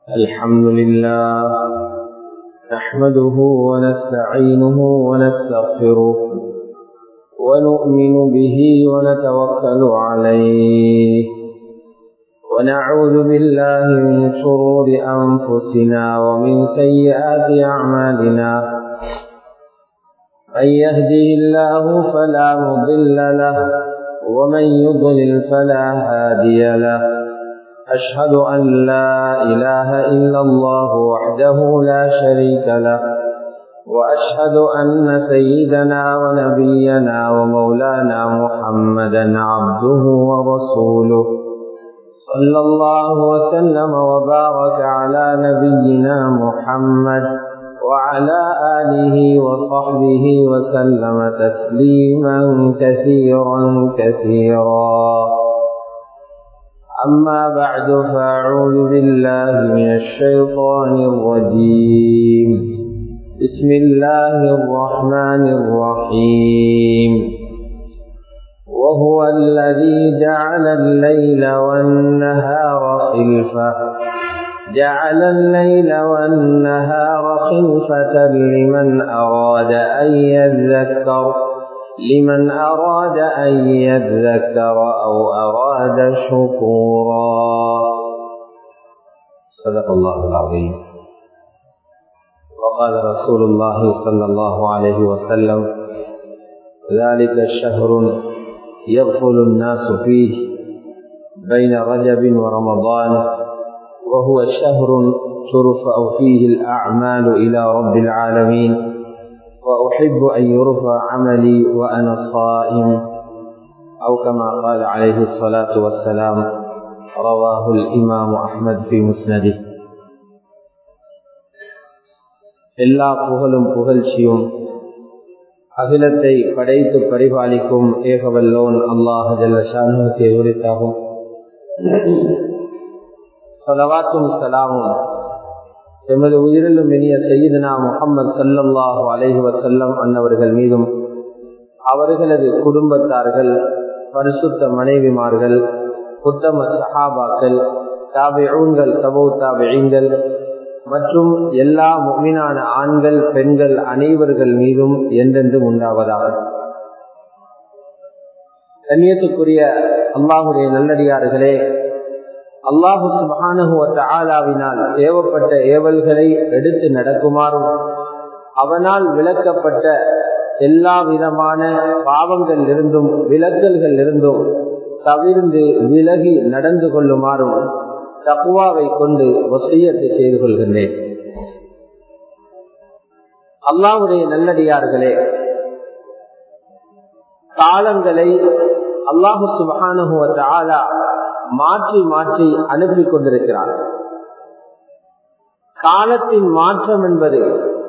الحمد لله نحمده ونستعينه ونستغفره ونؤمن به ونتوكل عليه ونعوذ بالله من شرور أنفسنا ومن سيئات أعمالنا من يهده الله فلا مضل له ومن يضلل فلا هادي له أشهد أن لا إله إلا الله وحده لا شريك له وأشهد أن سيدنا ونبينا ومولانا محمدا عبده ورسوله صلى الله وسلم وبارك على نبينا محمد وعلى آله وصحبه وسلم تسليما كثيرا كثيرا أما بعد فأعوذ بالله من الشيطان الرجيم بسم الله الرحمن الرحيم وهو الذي جعل الليل والنهار خلفة جعل الليل والنهار خلفة لمن أراد أن يذكر لمن أراد أن يذكر أو أراد شكورا صدق الله العظيم وقال رسول الله صلى الله عليه وسلم ذلك الشهر يغفل الناس فيه بين رجب ورمضان وهو شهر ترفع فيه الأعمال إلى رب العالمين وأحب أن يرفع عملي وأنا صائم أو كما قال عليه الصلاة والسلام رواه الإمام أحمد في مسنده எல்லா புகழும் புகழ்ச்சியும் அகிலத்தை படைத்து பரிபாலிக்கும் ஏகவல்லோன் அல்லாஹ் ஜல்லஷானுக்கு எதிரித்தாகும் சலவாத்தும் சலாமும் எமது உயிரிலும் இனிய செய்தனா முகமது சல்லல்லாஹு அலைஹி வசல்லம் அன்னவர்கள் மீதும் அவர்களது குடும்பத்தார்கள் பரிசுத்த மனைவிமார்கள் உத்தம சஹாபாக்கள் தாபிஊன்கள் சபோ தாபியங்கள் மற்றும் எல்லா முமினான ஆண்கள் பெண்கள் அனைவர்கள் மீதும் என்றென்றும் உண்டாவதாக கண்ணியத்துக்குரிய அல்லாஹுடைய நல்லடியார்களே அல்லாஹு சுபானுவத்த ஆலாவினால் ஏவப்பட்ட ஏவல்களை எடுத்து நடக்குமாறும் அவனால் விளக்கப்பட்ட எல்லா விதமான பாவங்கள் இருந்தும் விலக்கல்கள் இருந்தும் தவிர்ந்து விலகி நடந்து கொள்ளுமாறும் தக்குவாவை கொண்டு வசியத்தை செய்து கொள்கின்றேன் அல்லாவுடைய நல்லடியார்களே காலங்களை அல்லாஹு சுபானுவத்த ஆலா மாற்றி மாற்றி அனுப்பி கொண்டிருக்கிறார் காலத்தின் மாற்றம் என்பது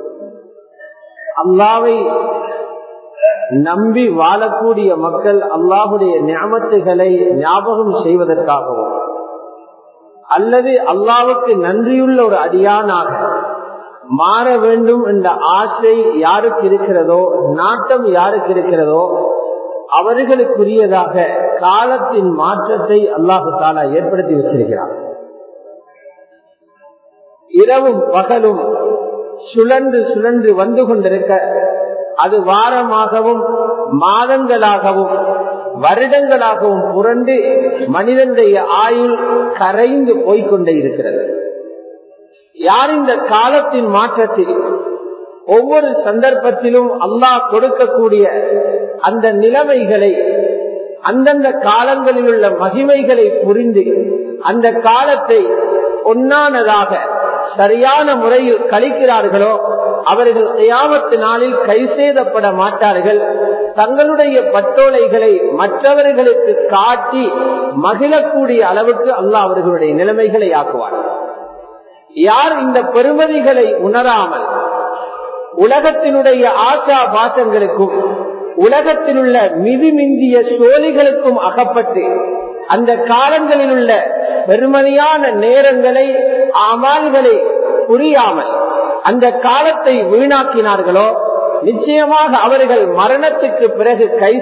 அல்லாவை நம்பி வாழக்கூடிய மக்கள் அல்லாஹுடைய ஞாபகத்துகளை ஞாபகம் செய்வதற்காகவும் அல்லது அல்லாவுக்கு நன்றியுள்ள ஒரு அடியானாக மாற வேண்டும் என்ற ஆசை யாருக்கு இருக்கிறதோ நாட்டம் யாருக்கு இருக்கிறதோ அவர்களுக்குரியதாக காலத்தின் மாற்றத்தை அல்லாஹு தாலா ஏற்படுத்தி வச்சிருக்கிறார் இரவும் பகலும் சுழன்று சுழன்று வந்து கொண்டிருக்க அது வாரமாகவும் மாதங்களாகவும் வருடங்களாகவும் புரண்டு மனிதனுடைய ஆயுள் கரைந்து போய்கொண்டே இருக்கிறது யார் இந்த காலத்தின் மாற்றத்தில் ஒவ்வொரு சந்தர்ப்பத்திலும் அல்லாஹ் கொடுக்கக்கூடிய அந்த நிலைமைகளை அந்தந்த காலங்களில் உள்ள மகிமைகளை புரிந்து அந்த காலத்தை ஒன்னானதாக சரியான முறையில் கழிக்கிறார்களோ அவர்கள் செய்யாமத்து நாளில் கை சேதப்பட மாட்டார்கள் தங்களுடைய பட்டோலைகளை மற்றவர்களுக்கு காட்டி மகிழக்கூடிய அளவுக்கு அல்லாஹ் அவர்களுடைய நிலைமைகளை ஆக்குவார் யார் இந்த பெருமதிகளை உணராமல் உலகத்தினுடைய ஆசா பாசங்களுக்கும் உலகத்தில் உள்ள மிதிமிந்திய சோழிகளுக்கும் அகப்பட்டு அந்த காலங்களில் உள்ள பெருமதியான நேரங்களை அமால்களை புரியாமல் அந்த காலத்தை வீணாக்கினார்களோ நிச்சயமாக அவர்கள் மரணத்துக்கு பிறகு கை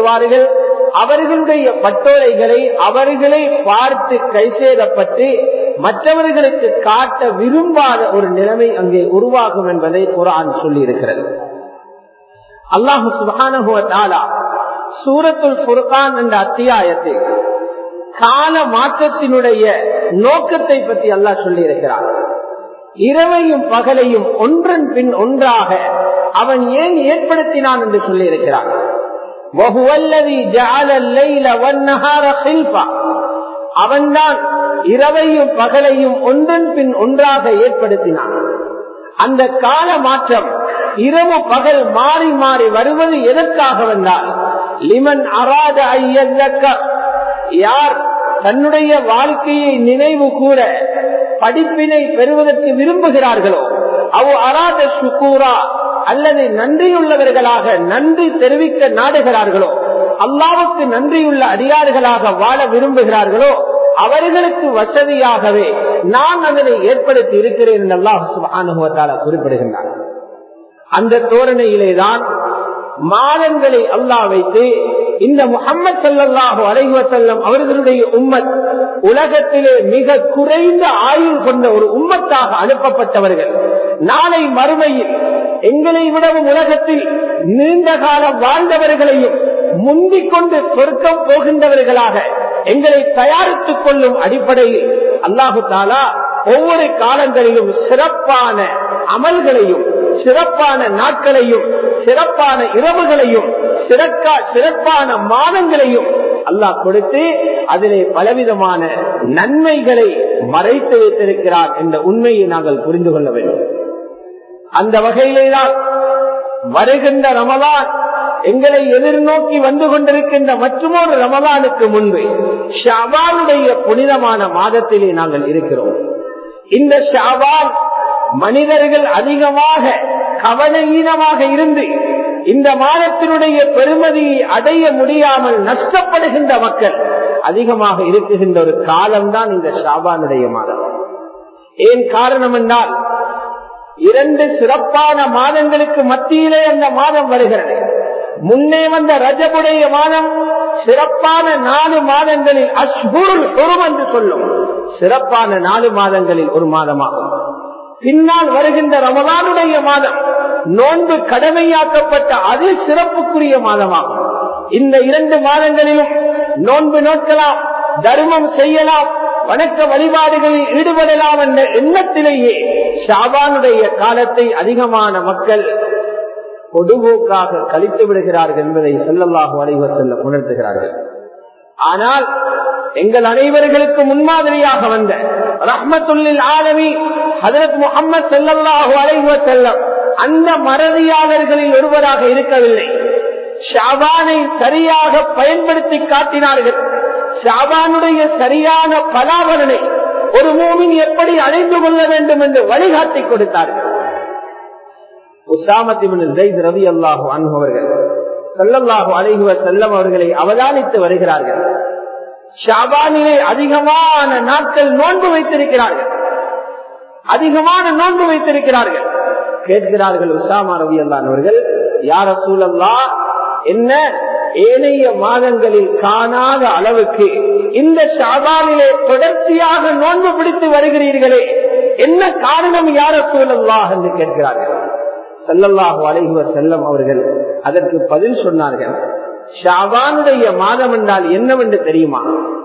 செய்தப்படுவார்கள் அவர்களுடைய பட்டோலைகளை அவர்களே பார்த்து கை செய்தப்பட்டு மற்றவர்களுக்கு காட்ட விரும்பாத ஒரு நிலைமை அங்கே உருவாகும் என்பதை குரான் சொல்லி இருக்கிறது அல்லாஹு சுபானுவத்தாலா சூரத்துல் புர்கான் என்ற அத்தியாயத்தில் கால மாற்றத்தினுடைய நோக்கத்தை பற்றி அல்லாஹ் சொல்லி இருக்கிறார் இரவையும் பகலையும் ஒன்றன் பின் ஒன்றாக அவன் ஏன் ஏற்படுத்தினான் என்று சொல்லி இருக்கிறான் அவன்தான் இரவையும் பகலையும் ஒன்றன் பின் ஒன்றாக ஏற்படுத்தினான் அந்த கால மாற்றம் இரவு பகல் மாறி மாறி வருவது எதற்காக வந்தால் லிமன் அராத ஐயக்க யார் தன்னுடைய வாழ்க்கையை நினைவு கூற படிப்பினை பெறுவதற்கு விரும்புகிறார்களோ அவ் அராத சுக்கூரா அல்லது நன்றியுள்ளவர்களாக நன்றி தெரிவிக்க நாடுகிறார்களோ அல்லாவுக்கு நன்றியுள்ள அடியார்களாக வாழ விரும்புகிறார்களோ அவர்களுக்கு வசதியாகவே நான் அதனை ஏற்படுத்தி இருக்கிறேன் என்று அல்லாஹு அனுபவத்தால குறிப்பிடுகின்றார் அந்த தோரணையிலேதான் மாதங்களை அல்லாஹ் வைத்து இந்த முகம்மது சல்லாஹூ அலைவசல்லம் அவர்களுடைய உம்மத் உலகத்திலே மிக குறைந்த ஆயுள் கொண்ட ஒரு உம்மத்தாக அனுப்பப்பட்டவர்கள் நாளை மறுமையில் எங்களை விடவும் உலகத்தில் நீண்ட காலம் வாழ்ந்தவர்களையும் முந்திக் கொண்டு சொர்க்கம் போகின்றவர்களாக எங்களை தயாரித்துக் கொள்ளும் அடிப்படையில் அல்லாஹு தாலா ஒவ்வொரு காலங்களிலும் சிறப்பான அமல்களையும் சிறப்பான நாட்களையும் சிறப்பான இரவுகளையும் சிறக்கா சிறப்பான மாதங்களையும் அல்லாஹ் கொடுத்து அதிலே பலவிதமான நன்மைகளை மறைத்து வைத்திருக்கிறார் என்ற உண்மையை நாங்கள் புரிந்து கொள்ள வேண்டும் அந்த வகையிலே தான் வருகின்ற ரமலான் எங்களை எதிர்நோக்கி வந்து கொண்டிருக்கின்ற மற்றொரு ரமலானுக்கு முன்பு ஷாபானுடைய புனிதமான மாதத்திலே நாங்கள் இருக்கிறோம் இந்த ஷாபான் மனிதர்கள் அதிகமாக கவனஈனமாக இருந்து இந்த மாதத்தினுடைய பெருமதியை அடைய முடியாமல் நஷ்டப்படுகின்ற மக்கள் அதிகமாக இருக்குகின்ற ஒரு காலம்தான் இந்த ஷாபானுடைய மாதம் ஏன் காரணம் என்றால் இரண்டு சிறப்பான மாதங்களுக்கு மத்தியிலே அந்த மாதம் வருகிறது முன்னே வந்த ரஜபுடைய மாதம் சிறப்பான நாலு மாதங்களில் அஷ்புருள் ஒரும் என்று சொல்லும் சிறப்பான நாலு மாதங்களில் ஒரு மாதமாகும் பின்னால் வருகின்ற ரமலானுடைய மாதம் நோன்பு கடமையாக்கப்பட்ட அது சிறப்புக்குரிய மாதமாகும் இந்த இரண்டு மாதங்களிலும் நோன்பு நோக்கலாம் தர்மம் செய்யலாம் வணக்க வழிபாடுகளில் ஈடுபடலாம் என்ற எண்ணத்திலேயே ஷாபானுடைய காலத்தை அதிகமான மக்கள் பொதுபோக்காக கழித்து விடுகிறார்கள் என்பதை செல்லல்லாக வரைவர் செல்ல உணர்த்துகிறார்கள் ஆனால் எங்கள் அனைவர்களுக்கு முன்மாதிரியாக வந்த ரஹ்மத்துல்லில் ஆலமி ஹதரத் முகமது செல்லல்லாஹு அலைவ செல்லம் அந்த மறதியாளர்களில் ஒருவராக இருக்கவில்லை ஷாபானை சரியாக பயன்படுத்தி காட்டினார்கள் ஷாபானுடைய சரியான பலாபலனை ஒரு மூமின் எப்படி அடைந்து கொள்ள வேண்டும் என்று வழிகாட்டி கொடுத்தார்கள் ரவி அல்லாஹு அன்பவர்கள் செல்லல்லாஹு அலைகுவ செல்லம் அவர்களை அவதானித்து வருகிறார்கள் ஷாபானிலே அதிகமான நாட்கள் நோன்பு வைத்திருக்கிறார்கள் அதிகமான நோன்பு வைத்திருக்கிறார்கள் கேட்கிறார்கள் உசாமா ரவி அல்லான் அவர்கள் யார சூழல்லா என்ன ஏனைய மாதங்களில் காணாத அளவுக்கு இந்த ஷாபானிலே தொடர்ச்சியாக நோன்பு பிடித்து வருகிறீர்களே என்ன காரணம் யார சூழல்லா என்று கேட்கிறார்கள் செல்லல்லாஹு அலைகுவர் செல்லம் அவர்கள் அதற்கு பதில் சொன்னார்கள் ஷாபானுடைய மாதம் என்றால் என்னவென்று தெரியுமா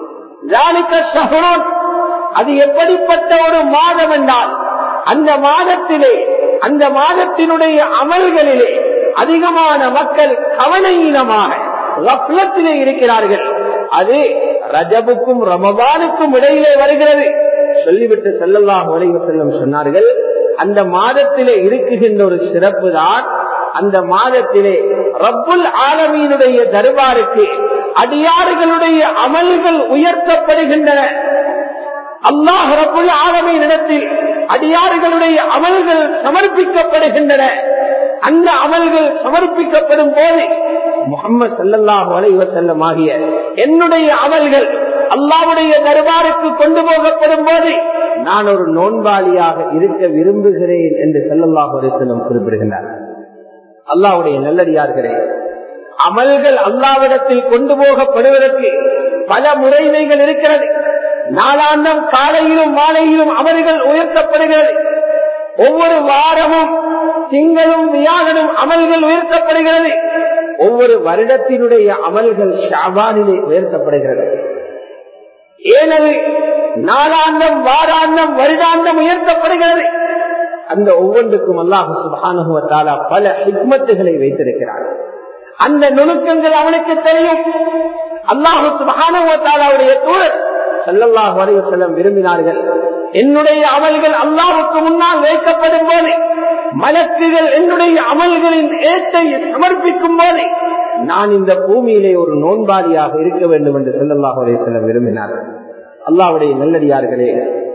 அது எப்படிப்பட்ட ஒரு மாதம் என்றால் அந்த மாதத்திலே அந்த மாதத்தினுடைய அமல்களிலே அதிகமான மக்கள் கவனஈனமாக ரப்லத்திலே இருக்கிறார்கள் அது ரஜபுக்கும் ரமபானுக்கும் இடையிலே வருகிறது சொல்லிவிட்டு செல்லல்லாஹு அலைவ செல்லம் சொன்னார்கள் அந்த மாதத்திலே இருக்குகின்ற ஒரு சிறப்பு தான் அந்த மாதத்திலே ரப்புல் ஆலமீனுடைய தர்பாருக்கு அடியாறுகளுடைய அமல்கள் உயர்த்தப்படுகின்றன அல்லாஹ் ரப்புல் ஆலமீன் இடத்தில் அடியாறுகளுடைய அமல்கள் சமர்ப்பிக்கப்படுகின்றன அந்த அமல்கள் சமர்ப்பிக்கப்படும் போது முகமது சல்லாஹு அலைவ செல்லம் ஆகிய என்னுடைய அமல்கள் அல்லாவுடைய தர்பாருக்கு கொண்டு போகப்படும் போது நான் ஒரு நோன்பாளியாக இருக்க விரும்புகிறேன் என்று செல்லல்லாஹு அலிசல்லம் குறிப்பிடுகின்றார் அல்லாவுடைய நல்லடியார்களே அமல்கள் அல்லாவிடத்தில் கொண்டு போகப்படுவதற்கு பல முறைமைகள் இருக்கிறது நாளாந்தம் காலையிலும் மாலையிலும் அமல்கள் உயர்த்தப்படுகிறது ஒவ்வொரு வாரமும் திங்களும் வியாழனும் அமல்கள் உயர்த்தப்படுகிறது ஒவ்வொரு வருடத்தினுடைய அமல்கள் ஷாபானிலே உயர்த்தப்படுகிறது ஏனது நாளாந்தம் வாராந்தம் வருடாந்தம் உயர்த்தப்படுகிறது அந்த ஒவ்வொன்றுக்கும் அல்லாஹு சுபானுவத்தாலா பல ஹிக்மத்துகளை வைத்திருக்கிறார் அந்த நுணுக்கங்கள் அவனுக்கு தெரியும் அல்லாஹு சுபானுவத்தாலாவுடைய தூரர் சல்லல்லாஹு அலைஹி வஸல்லம் விரும்பினார்கள் என்னுடைய அமல்கள் அல்லாஹுக்கு முன்னால் வைக்கப்படும் போது மலக்குகள் என்னுடைய அமல்களின் ஏற்றை சமர்ப்பிக்கும் போது நான் இந்த பூமியிலே ஒரு நோன்பாளியாக இருக்க வேண்டும் என்று சல்லல்லாஹு அலைஹி வஸல்லம் விரும்பினார்கள் அல்லாஹ்வுடைய நல்லடியார்களே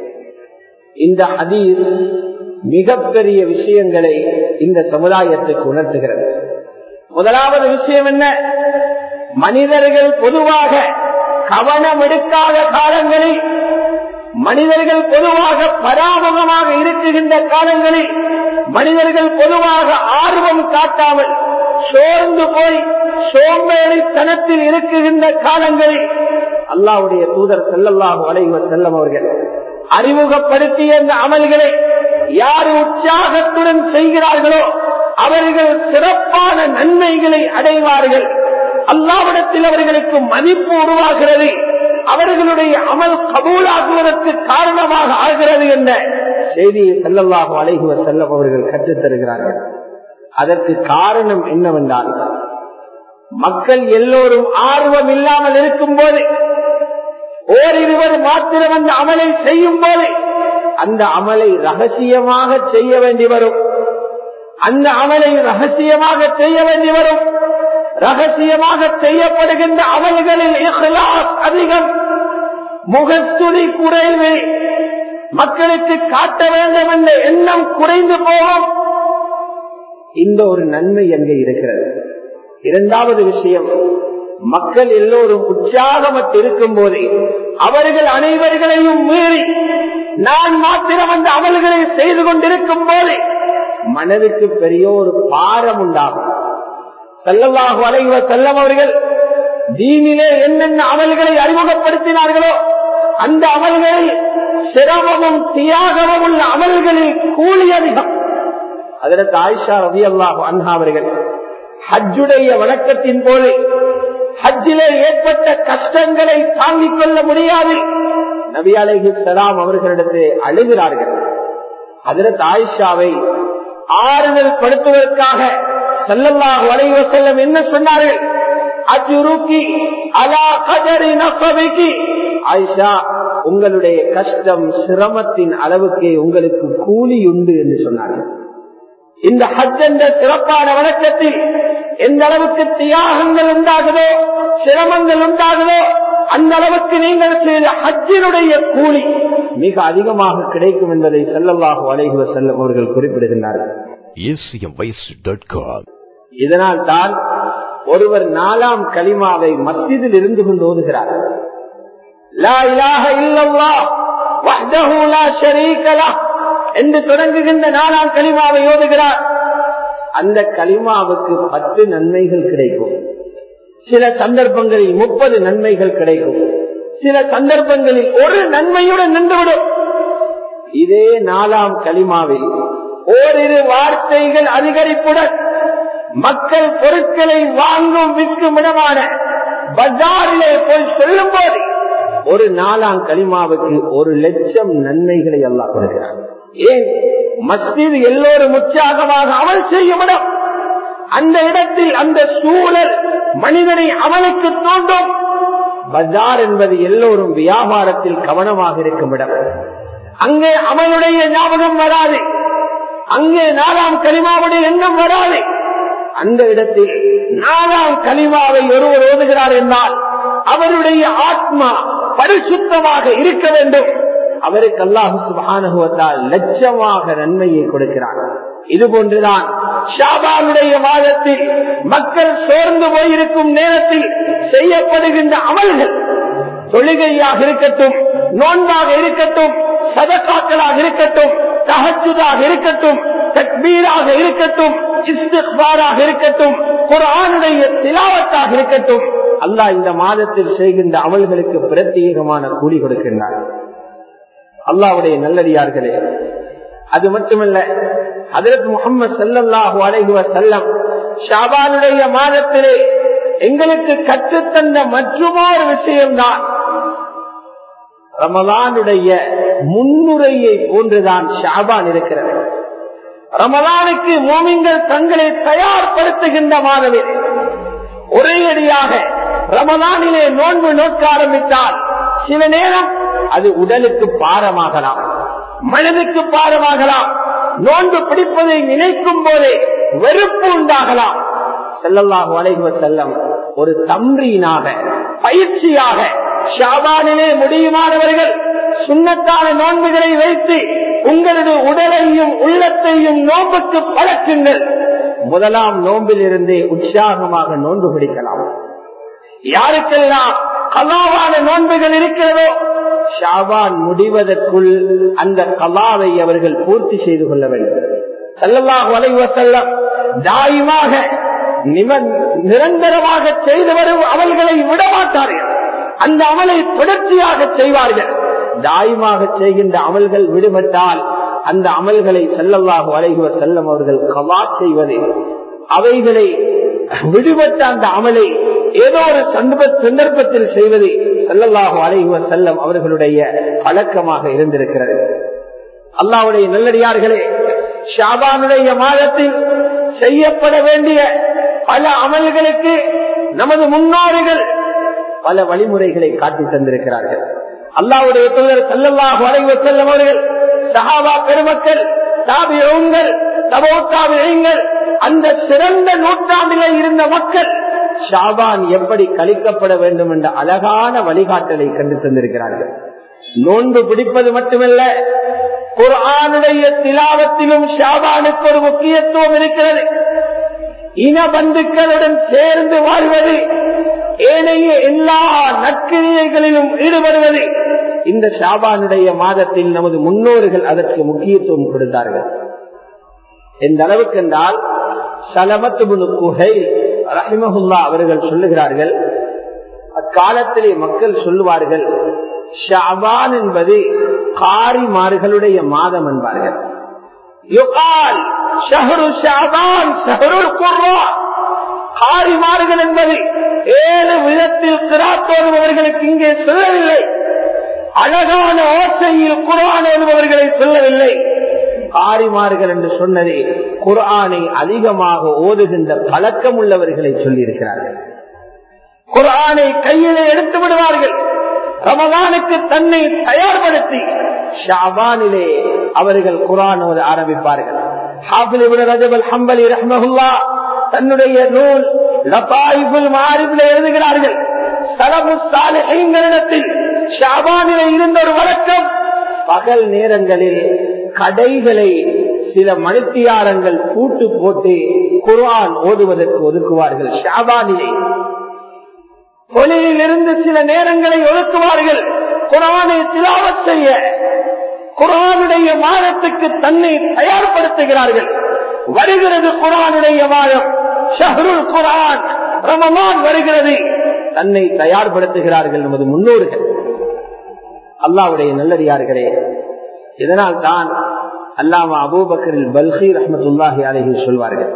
இந்த ஹதீஸ் மிகப்பெரிய விஷயங்களை இந்த சமுதாயத்துக்கு உணர்த்துகிறது முதலாவது விஷயம் என்ன மனிதர்கள் பொதுவாக கவனம் எடுக்காத காலங்களில் மனிதர்கள் பொதுவாக பராமுகமாக இருக்குகின்ற காலங்களில் மனிதர்கள் பொதுவாக ஆர்வம் காட்டாமல் சோர்ந்து போய் சோம்பேறித்தனத்தில் இருக்குகின்ற காலங்களில் அல்லாவுடைய தூதர் செல்லல்லாஹு அலைவ செல்லம் அவர்கள் அறிமுகப்படுத்திய இந்த அமல்களை யார் உற்சாகத்துடன் செய்கிறார்களோ அவர்கள் சிறப்பான நன்மைகளை அடைவார்கள் அல்லாவிடத்தில் அவர்களுக்கு மதிப்பு உருவாகிறது அவர்களுடைய அமல் கபூலாகுவதற்கு காரணமாக ஆகிறது என்ற செய்தியை செல்லல்லாக அலைகுவ செல்லம் அவர்கள் கற்றுத் தருகிறார்கள் அதற்கு காரணம் என்னவென்றால் மக்கள் எல்லோரும் ஆர்வம் இல்லாமல் இருக்கும் போது ஓரிருவர் மாத்திரம் அந்த அமலை செய்யும் போது அந்த அமலை ரகசியமாக செய்ய வேண்டி வரும் அந்த அமலை ரகசியமாக செய்ய வேண்டி வரும் ரகசியமாக செய்யப்படுகின்ற அமல்களில் அதிகம் முகத்துணி குறைவு மக்களுக்கு காட்ட வேண்டும் என்ற எண்ணம் குறைந்து போகும் இந்த ஒரு நன்மை அங்கே இருக்கிறது இரண்டாவது விஷயம் மக்கள் எல்லோரும் உற்சாகமற்று இருக்கும் போதே அவர்கள் அனைவர்களையும் மீறி நான் மாத்திரம் அந்த அமல்களை செய்து கொண்டிருக்கும் போது மனதுக்கு பெரிய ஒரு பாரம் உண்டாகும் செல்லவாக வளைவ செல்லம் அவர்கள் தீனிலே என்னென்ன அமல்களை அறிமுகப்படுத்தினார்களோ அந்த அமல்களில் சிரமமும் தியாகமும் உள்ள அமல்களில் கூலி அதிகம் அதற்கு ஆயிஷா ரவி அல்லாஹ் அன்ஹா அவர்கள் ஹஜ்ஜுடைய வணக்கத்தின் போது ஹஜ்ஜிலே ஏற்பட்ட கஷ்டங்களை தாங்கிக் கொள்ள முடியாது நபி அலைஹி சலாம் அவர்களிடத்தில் அழுகிறார்கள் அதற்கு ஆயிஷாவை ஆறுதல் படுத்துவதற்காக செல்லல்லாஹ் வளைவ செல்லம் என்ன சொன்னார்கள் அஜுருக்கி அலா கதரி நசபிக்கு ஆயிஷா உங்களுடைய கஷ்டம் சிரமத்தின் அளவுக்கு உங்களுக்கு கூலி உண்டு என்று சொன்னார்கள் இந்த ஹஜ் என்ற சிறப்பான வழக்கத்தில் எந்த அளவுக்கு தியாகங்கள் உண்டாகுதோ சிரமங்கள் உண்டாகுதோ அந்த அளவுக்கு நீங்கள் செய்த ஹஜ்ஜினுடைய கூலி மிக அதிகமாக கிடைக்கும் என்பதை செல்லவாக அலைகுவ செல்லும் அவர்கள் குறிப்பிடுகின்றார்கள் இதனால் தான் ஒருவர் நாலாம் களிமாவை மஸ்ஜிதில் இருந்து கொண்டு ஓதுகிறார் என்று தொடங்குகின்ற நாலாம் களிமாவை ஓதுகிறார் அந்த களிமாவுக்கு பத்து நன்மைகள் கிடைக்கும் சில சந்தர்ப்பங்களில் முப்பது நன்மைகள் கிடைக்கும் சில சந்தர்ப்பங்களில் ஒரு நன்மையுடன் நின்றுவிடும் இதே நாலாம் களிமாவில் ஓரிரு வார்த்தைகள் அதிகரிப்புடன் மக்கள் பொருட்களை வாங்கும் விற்கும் இடமான பஜாரிலே போய் சொல்லும் போது ஒரு நாலாம் களிமாவுக்கு ஒரு லட்சம் நன்மைகளை எல்லாம் கொடுக்கிறார் ஏன் மஸ்ஜித் எல்லோரும் உற்சாகமாக அமல் செய்யும் இடம் அந்த இடத்தில் அந்த சூழல் மனிதனை அமலுக்கு தோன்றும் பஜார் என்பது எல்லோரும் வியாபாரத்தில் கவனமாக இருக்கும் இடம் அங்கே அமலுடைய ஞாபகம் வராது அங்கே நாலாம் கலிமாவுடைய எண்ணம் வராது அந்த இடத்தில் நாலாம் கலிமாவை ஒருவர் ஓதுகிறார் என்றால் அவருடைய ஆத்மா பரிசுத்தமாக இருக்க வேண்டும் அவருக்கு அல்லாஹு சுபானுவத்தால் லட்சமாக நன்மையை கொடுக்கிறார் இது போன்றுதான் ஷாபானுடைய மாதத்தில் மக்கள் சோர்ந்து போயிருக்கும் நேரத்தில் செய்யப்படுகின்ற அமல்கள் தொழுகையாக இருக்கட்டும் நோன்பாக இருக்கட்டும் சதக்காக்களாக இருக்கட்டும் தகச்சுதாக இருக்கட்டும் தக்பீராக இருக்கட்டும் இஸ்திக்பாராக இருக்கட்டும் குரானுடைய திலாவத்தாக இருக்கட்டும் அல்லாஹ் இந்த மாதத்தில் செய்கின்ற அமல்களுக்கு பிரத்யேகமான கூலி கொடுக்கின்றார் அல்லாவுடைய நல்லடியார்களே அது மட்டுமல்ல அதற்கு முகமது சல்லாஹு அலைகுவ செல்லம் ஷாபானுடைய மாதத்திலே எங்களுக்கு கற்றுத்தந்த மற்றொரு விஷயம்தான் ரமலானுடைய முன்னுரையை போன்றுதான் ஷாபான் இருக்கிறது ரமலானுக்கு மோமிங்கள் தங்களை தயார்படுத்துகின்ற மாதமே ஒரே அடியாக ரமலானிலே நோன்பு நோக்க ஆரம்பித்தால் சில நேரம் அது உடலுக்கு பாரமாகலாம் மனதுக்கு பாரமாகலாம் நோன்பு பிடிப்பதை நினைக்கும் போதே வெறுப்பு உண்டாகலாம் செல்லல்லாஹு அலைவ செல்லம் ஒரு தம்ரீனாக பயிற்சியாக ஷாபானிலே முடியுமானவர்கள் சுண்ணத்தான நோன்புகளை வைத்து உங்களது உடலையும் உள்ளத்தையும் நோன்புக்கு பழக்குங்கள் முதலாம் நோன்பில் இருந்தே உற்சாகமாக நோன்பு பிடிக்கலாம் யாருக்கெல்லாம் கலாவான நோன்புகள் இருக்கிறதோ ஷாபான் முடிவதற்குள் அந்த கலாவை அவர்கள் பூர்த்தி செய்து கொள்ள வேண்டும் செல்லல்லாஹ் வளைவ செல்லம் தாயமாக நிரந்தரமாக செய்து வரும் அமல்களை விடமாட்டார்கள் அந்த அமலை தொடர்ச்சியாக செய்வார்கள் தாயமாக செய்கின்ற அமல்கள் விடுபட்டால் அந்த அமல்களை செல்லல்லாக வளைகுவ செல்லம் அவர்கள் கவா செய்வது அவைகளை விடுபட்ட அந்த அமலை ஏதோ ஒரு சந்தர்ப்பத்தில் செய்வது செல்லல்லாக அலைகுவ செல்லம் அவர்களுடைய பழக்கமாக இருந்திருக்கிறது அல்லாவுடைய நல்லடியார்களே ஷாபானுடைய மாதத்தில் செய்யப்பட வேண்டிய பல அமல்களுக்கு நமது முன்னோர்கள் பல வழிமுறைகளை காட்டி தந்திருக்கிறார்கள் அல்லாவுடைய தூதர் செல்லல்லாக வரைவு செல்லும் அவர்கள் சஹாபா பெருமக்கள் தாபியங்கள் தபோத்தாபியங்கள் அந்த சிறந்த நூற்றாண்டிலே இருந்த மக்கள் ஷாபான் எப்படி கழிக்கப்பட வேண்டும் என்ற அழகான வழிகாட்டலை கண்டு தந்திருக்கிறார்கள் நோன்பு பிடிப்பது மட்டுமல்ல குரானுடைய திலாவத்திலும் ஷாபானுக்கு ஒரு முக்கியத்துவம் இருக்கிறது இன பந்துக்களுடன் சேர்ந்து வாழ்வது ஏனைய எல்லா நற்கிரியைகளிலும் ஈடுபடுவது இந்த ஷாபானுடைய மாதத்தில் நமது முன்னோர்கள் அதற்கு முக்கியத்துவம் கொடுத்தார்கள் எந்த அளவுக்கு என்றால் சலமத்து குகை ரஹிமஹுல்லா அவர்கள் சொல்லுகிறார்கள் அக்காலத்திலே மக்கள் சொல்லுவார்கள் ஷாபான் என்பது காரிமார்களுடைய மாதம் என்பார்கள் காரிமார்கள் என்பது ஏழு விதத்தில் கிராத்தோடுபவர்களுக்கு இங்கே சொல்லவில்லை அழகான ஓசையில் குரான் ஓடுபவர்களை சொல்லவில்லை காரிமார்கள் என்று சொன்னதே குரானை அதிகமாக ஓதுகின்ற பழக்கம் உள்ளவர்களை சொல்லியிருக்கிறார்கள் குரானை கையிலே எடுத்து விடுவார்கள் ரமதானுக்கு தன்னை தயார்படுத்தி ஷாபானிலே அவர்கள் குரான் ஓத ஆரம்பிப்பார்கள் ஹம்பலி ரஹ்மஹுல்லா தன்னுடைய நூல் லபாயிபுல் மாரிபில் எழுதுகிறார்கள் சலபு சாலைகளிடத்தில் ஷாபானிலே இருந்த ஒரு வழக்கம் பகல் நேரங்களில் கடைகளை சில மணித்தியாரங்கள் கூட்டு போட்டு குர்ஆன் ஓதுவதற்கு ஒதுக்குவார்கள் ஷாபானிலே தொழிலில் இருந்து சில நேரங்களை ஒதுக்குவார்கள் குரானை திலாவத் செய்ய குரானுடைய மாதத்துக்கு தன்னை தயார்படுத்துகிறார்கள் வருகிறது குரானுடைய மாதம் ஷஹருல் குரான் ரமமான் வருகிறது தன்னை தயார்படுத்துகிறார்கள் நமது முன்னோர்கள் அல்லாவுடைய நல்லடியார்களே இதனால் தான் அல்லாமா அபூபக்கரில் பல்கி ரஹமத்துல்லாஹி அலஹி சொல்வார்கள்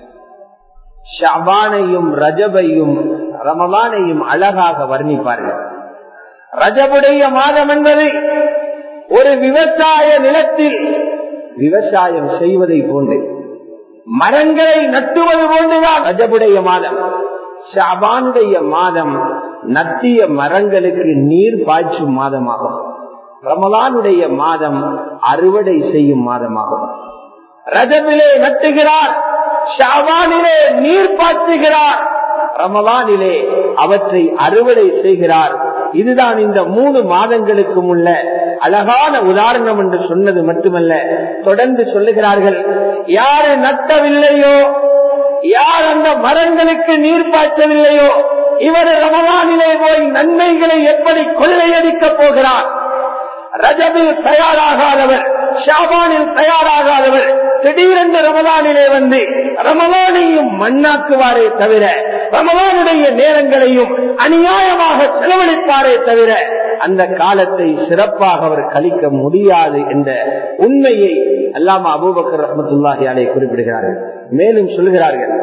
ஷபானையும் ரஜபையும் ரமலானையும் அழகாக வர்ணிப்பார்கள் ரஜபுடைய மாதம் என்பது ஒரு விவசாய நிலத்தில் விவசாயம் செய்வதை போன்று மரங்களை நட்டுவது போன்றுதான் ரஜபுடைய மாதம் ஷாபானுடைய மாதம் நத்திய மரங்களுக்கு நீர் பாய்ச்சும் மாதமாகும் ரமலானுடைய மாதம் அறுவடை செய்யும் மாதமாகும் ரஜபிலே நட்டுகிறார் ஷாபானிலே நீர் பாய்ச்சுகிறார் ரமலானிலே அவற்றை அறுவடை செய்கிறார் இதுதான் இந்த மூணு மாதங்களுக்கும் உள்ள அழகான உதாரணம் என்று சொன்னது மட்டுமல்ல தொடர்ந்து சொல்லுகிறார்கள் யாரு நட்டவில்லையோ யார் அந்த மரங்களுக்கு நீர் பாய்ச்சவில்லையோ இவர் ரமலானிலே போய் நன்மைகளை எப்படி கொள்ளையடிக்கப் போகிறார் ரஜபில் தயாராகாதவர் ஷாபானில் தயாராகாதவர் திடீரென்று ரமலானிலே வந்து ரமலானையும் மண்ணாக்குவாரே தவிர ரமலானுடைய நேரங்களையும் அநியாயமாக செலவழிப்பாரே தவிர அந்த காலத்தை சிறப்பாக அவர் கழிக்க முடியாது என்ற உண்மையை அல்லாம அபூபக்கர் ரஹமத்துல்லாஹி அலை குறிப்பிடுகிறார்கள் மேலும் சொல்கிறார்கள்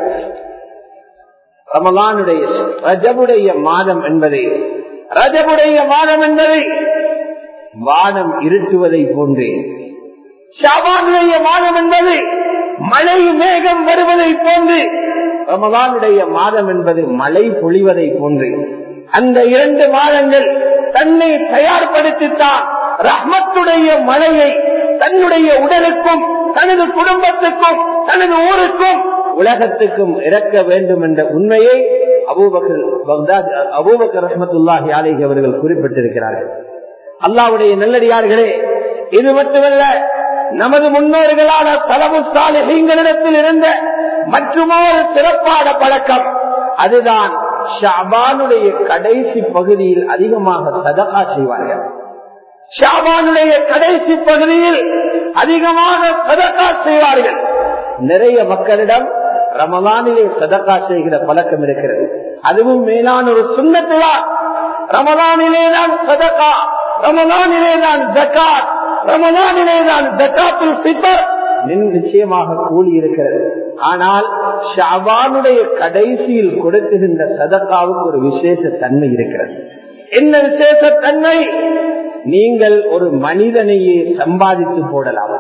ரமலானுடைய ரஜபுடைய மாதம் என்பது ரஜபுடைய மாதம் என்பது வானம் இருட்டுவதை போன்று ஷாபானுடைய மாதம் என்பது மழை மேகம் வருவதை போன்று ரமலானுடைய மாதம் என்பது மழை பொழிவதை போன்று அந்த இரண்டு மாதங்கள் தன்னை தயார்படுத்தித்தான் ரஹ்மத்துடைய மழையை தன்னுடைய உடலுக்கும் தனது குடும்பத்துக்கும் தனது ஊருக்கும் உலகத்துக்கும் இறக்க வேண்டும் என்ற உண்மையை அபூபக்கர் பக்தாத் அபூபக்கர் ரஹமத்துல்லாஹி அலேஹி அவர்கள் குறிப்பிட்டிருக்கிறார்கள் அல்லாவுடைய நல்லடியார்களே இது மட்டுமல்ல நமது முன்னோர்களான தலவு சாலைகளிடத்தில் இருந்த மற்றுமொரு சிறப்பான பழக்கம் அதுதான் ஷாபானுடைய கடைசி பகுதியில் அதிகமாக சதகா செய்வார்கள் ஷாபானுடைய கடைசி பகுதியில் அதிகமாக சதகா செய்வார்கள் நிறைய மக்களிடம் ரமலானிலே சதகா செய்கிற பழக்கம் இருக்கிறது அதுவும் மேலான ஒரு சுண்ணத்துதான் ரமலானிலே தான் சதகா ரமலானிலே தான் ஜக்காத் ரமலானிலே தான் ஜக்காத்துல் பித்தர் நிச்சயமாக கூலி இருக்கிறது ஆனால் ஷாபானுடைய கடைசியில் கொடுக்குகின்ற சதக்காவுக்கு ஒரு விசேஷ தன்மை இருக்கிறது என்ன விசேஷ தன்மை நீங்கள் ஒரு மனிதனையே சம்பாதித்து போடலாம்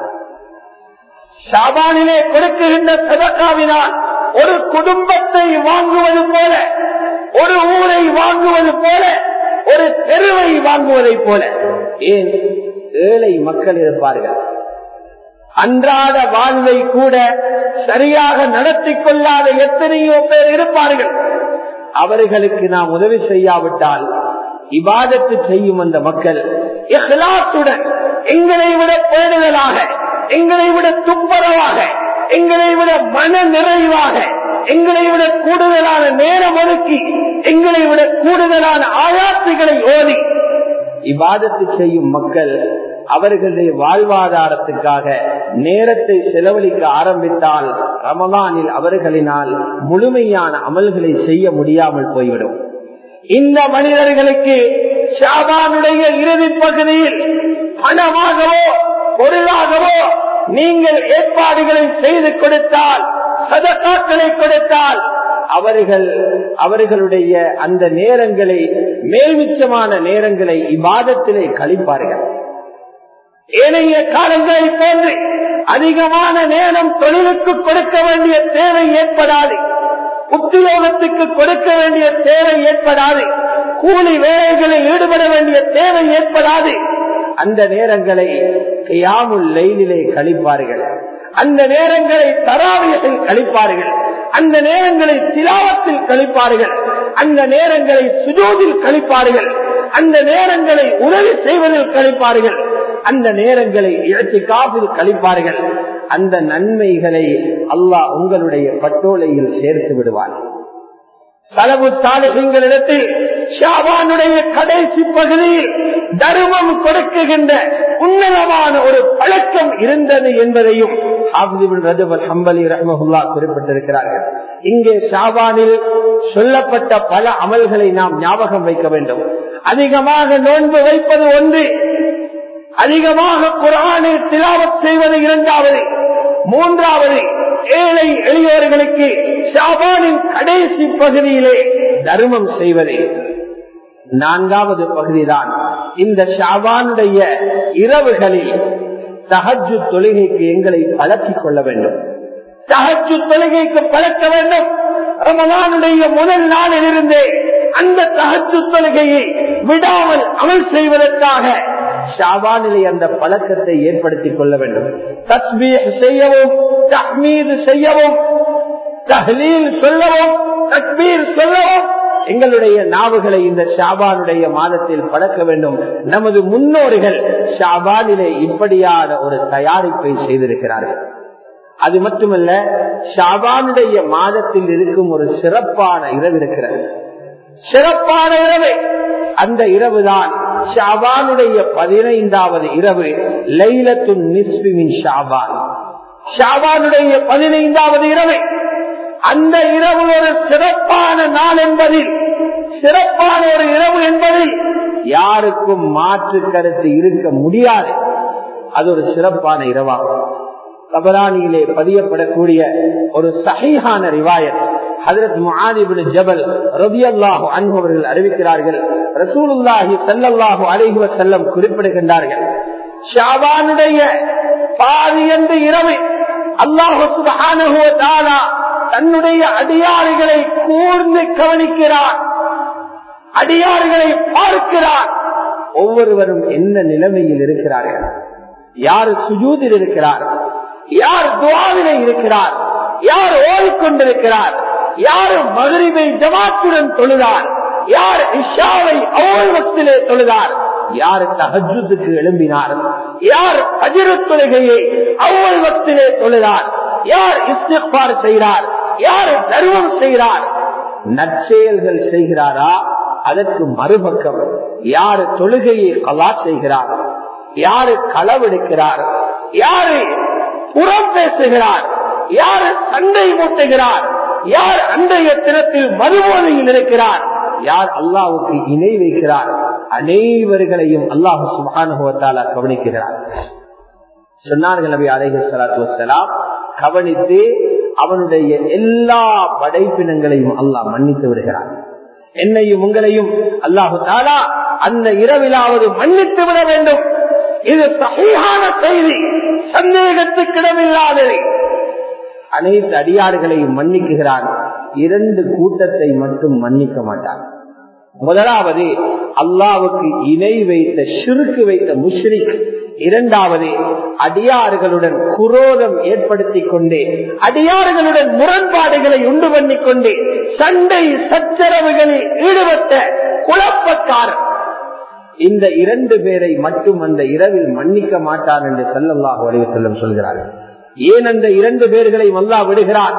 ஷாபானிலே கொடுக்குகின்ற சதக்காவினால் ஒரு குடும்பத்தை வாங்குவது போல ஒரு ஊரை வாங்குவது போல ஒரு தெருவை வாங்குவதை போல ஏன் ஏழை மக்கள் இருப்பார்கள் அன்றாட வாழ்வை கூட சரியாக நடத்தி கொள்ளாத எத்தனையோ பேர் இருப்பார்கள் அவர்களுக்கு நாம் உதவி செய்யாவிட்டால் இபாதத்து செய்யும் அந்த மக்கள் இஹ்லாத்துடன் எங்களை விட பேணுதலாக எங்களை விட துப்பரவாக எங்களை விட மன நிறைவாக எங்களை விட கூடுதலான நேரம் ஒதுக்கி எங்களை விட கூடுதலான ஆயாத்துகளை ஓதி இபாதத்து செய்யும் மக்கள் அவர்களுடைய வாழ்வாதாரத்துக்காக நேரத்தை செலவழிக்க ஆரம்பித்தால் ரமலானில் அவர்களினால் முழுமையான அமல்களை செய்ய முடியாமல் போய்விடும் இந்த மனிதர்களுக்கு ஷாபானுடைய இறுதி பகுதியில் பணமாகவோ பொருளாகவோ நீங்கள் ஏற்பாடுகளை செய்து கொடுத்தால் சதக்காக்களை கொடுத்தால் அவர்கள் அவர்களுடைய அந்த நேரங்களை மேல்மிச்சமான நேரங்களை இவ்வாதத்திலே கழிப்பார்கள் ஏனைய காலங்களை போன்று அதிகமான நேரம் தொழிலுக்கு கொடுக்க வேண்டிய தேவை ஏற்படாது உத்தியோகத்துக்கு கொடுக்க வேண்டிய தேவை ஏற்படாது கூலி வேலைகளில் ஈடுபட வேண்டிய தேவை ஏற்படாது அந்த நேரங்களை யாமுல் லைலிலே கழிப்பார்கள் அந்த நேரங்களை தராவியத்தில் கழிப்பார்கள் அந்த நேரங்களை திலாவத்தில் கழிப்பார்கள் அந்த நேரங்களை சுஜோதில் கழிப்பார்கள் அந்த நேரங்களை உதவி செய்வதில் கழிப்பார்கள் அந்த நேரங்களை இழச்சி காப்பில் கழிப்பார்கள் அந்த நன்மைகளை அல்லாஹ் உங்களுடைய பட்டோலையில் சேர்த்து விடுவார் செலவு தாலுகளிடத்தில் ஷாபானுடைய கடைசி பகுதியில் தர்மம் கொடுக்குகின்ற உன்னதமான ஒரு பழக்கம் இருந்தது என்பதையும் ஹம்பலி ரஹமஹுல்லா குறிப்பிட்டிருக்கிறார்கள் இங்கே ஷாபானில் சொல்லப்பட்ட பல அமல்களை நாம் ஞாபகம் வைக்க வேண்டும் அதிகமாக நோன்பு வைப்பது ஒன்று அதிகமாக குரானை திலாவத் செய்வது இரண்டாவது மூன்றாவது ஏழை எளியோர்களுக்கு ஷாபானின் கடைசி பகுதியிலே தர்மம் செய்வது நான்காவது பகுதிதான் இந்த ஷாபானுடைய இரவுகளில் தகஜு தொழுகைக்கு எங்களை பழக்கிக் கொள்ள வேண்டும் தகஜு தொழுகைக்கு பழக்க வேண்டும் ரமலானுடைய முதல் நாளில் இருந்தே அந்த தகச்சு தொழுகையை விடாமல் அமல் செய்வதற்காக ஷாபானிலே அந்த பழக்கத்தை ஏற்படுத்திக் கொள்ள வேண்டும் தஸ்மீர் செய்யவும் தஹ்மீது செய்யவும் தஹ்லீல் சொல்லவும் தக்பீர் சொல்லவும் எங்களுடைய நாவுகளை இந்த ஷாபானுடைய மாதத்தில் பழக்க வேண்டும் நமது முன்னோர்கள் ஷாபானிலே இப்படியான ஒரு தயாரிப்பை செய்திருக்கிறார்கள் அது மட்டுமல்ல ஷாபானுடைய மாதத்தில் இருக்கும் ஒரு சிறப்பான இரவு இருக்கிறது சிறப்பான இரவு அந்த இரவுதான் ஷாபானுடைய பதினைந்தாவது இரவு லைலத்து நிஸ்பின் ஷாபான் ஷாபானுடைய பதினைந்தாவது இரவு அந்த இரவு ஒரு சிறப்பான நாள் என்பதில் சிறப்பான ஒரு இரவு என்பதில் யாருக்கும் மாற்று கருத்து இருக்க முடியாது அது ஒரு சிறப்பான இரவாகும் கபரானியிலே பதியப்படக்கூடிய ஒரு சகையான ரிவாயத் ஹதரத் முஆதிபின் ஜபல் ரபியல்லாஹு அன்பவர்கள் அறிவிக்கிறார்கள் ரசூலுல்லாஹி சல்லல்லாஹு அலைஹி வஸல்லம் குறிப்பிடுகின்றார்கள் ஷாபானுடைய பாதி என்று இரவு அல்லாஹு சுப்ஹானஹு வ தஆலா தன்னுடைய அடியாறுகளை கூர்ந்து கவனிக்கிறார் அடியாறுகளை பார்க்கிறார் ஒவ்வொருவரும் என்ன நிலைமையில் இருக்கிறார்கள் யார் சுஜூதில் இருக்கிறார் யார் துவாவில இருக்கிறார் யார் ஓடிக்கொண்டிருக்கிறார் யார் மகரிபை ஜமாத்துடன் தொழுதார் யார் இஷாவை அவ்வளவு வக்திலே தொழுதார் யார் தகஜுக்கு எழும்பினார் யார் அஜிர தொழுகையை அவ்வளவு வக்திலே தொழுதார் யார் இஸ்திஃபார் செய்கிறார் யார் தர்மம் செய்கிறார் நற்செயல்கள் செய்கிறாரா அதற்கு மறுபக்கம் யாரு தொழுகையை கலா செய்கிறார் யாரு களவெடுக்கிறார் யாரு புறம் பேசுகிறார் யார் சண்டை மூட்டுகிறார் யார் அன்றைய தினத்தில் மறுபோதையில் இருக்கிறார் யார் அல்லாவுக்கு இணை வைக்கிறார் அனைவர்களையும் அல்லாஹு சுபானுபவத்தால கவனிக்கிறார் சொன்னார்கள் நபி அலைஹி சலாத்து வசலாம் கவனித்து அவனுடைய எல்லா படைப்பினங்களையும் அல்லாஹ் மன்னித்து விடுகிறார் என்னையும் உங்களையும் அல்லாஹு தாலா அந்த இரவிலாவது மன்னித்து விட வேண்டும் இது சகையான செய்தி சந்தேகத்துக்கிடமில்லாதது அனைத்து அடியார்களையும் மன்னிக்குகிறான் இரண்டு கூட்டத்தை மட்டும் மன்னிக்க மாட்டான் முதலாவது அல்லாவுக்கு இணை வைத்த சிறுக்கு வைத்த முஷ்ரிக் இரண்டாவது அடியார்களுடன் குரோதம் ஏற்படுத்திக் கொண்டு அடியார்களுடன் முரண்பாடுகளை உண்டு பண்ணிக் கொண்டு சண்டை சச்சரவுகளில் ஈடுபட்ட குழப்பக்காரன் இந்த இரண்டு பேரை மட்டும் அந்த இரவில் மன்னிக்க மாட்டான் என்று செல்லல்லாஹ் வலிவசல்லம் சொல்கிறார்கள் ஏன் அந்த இரண்டு பேர்களை மல்லா விடுகிறார்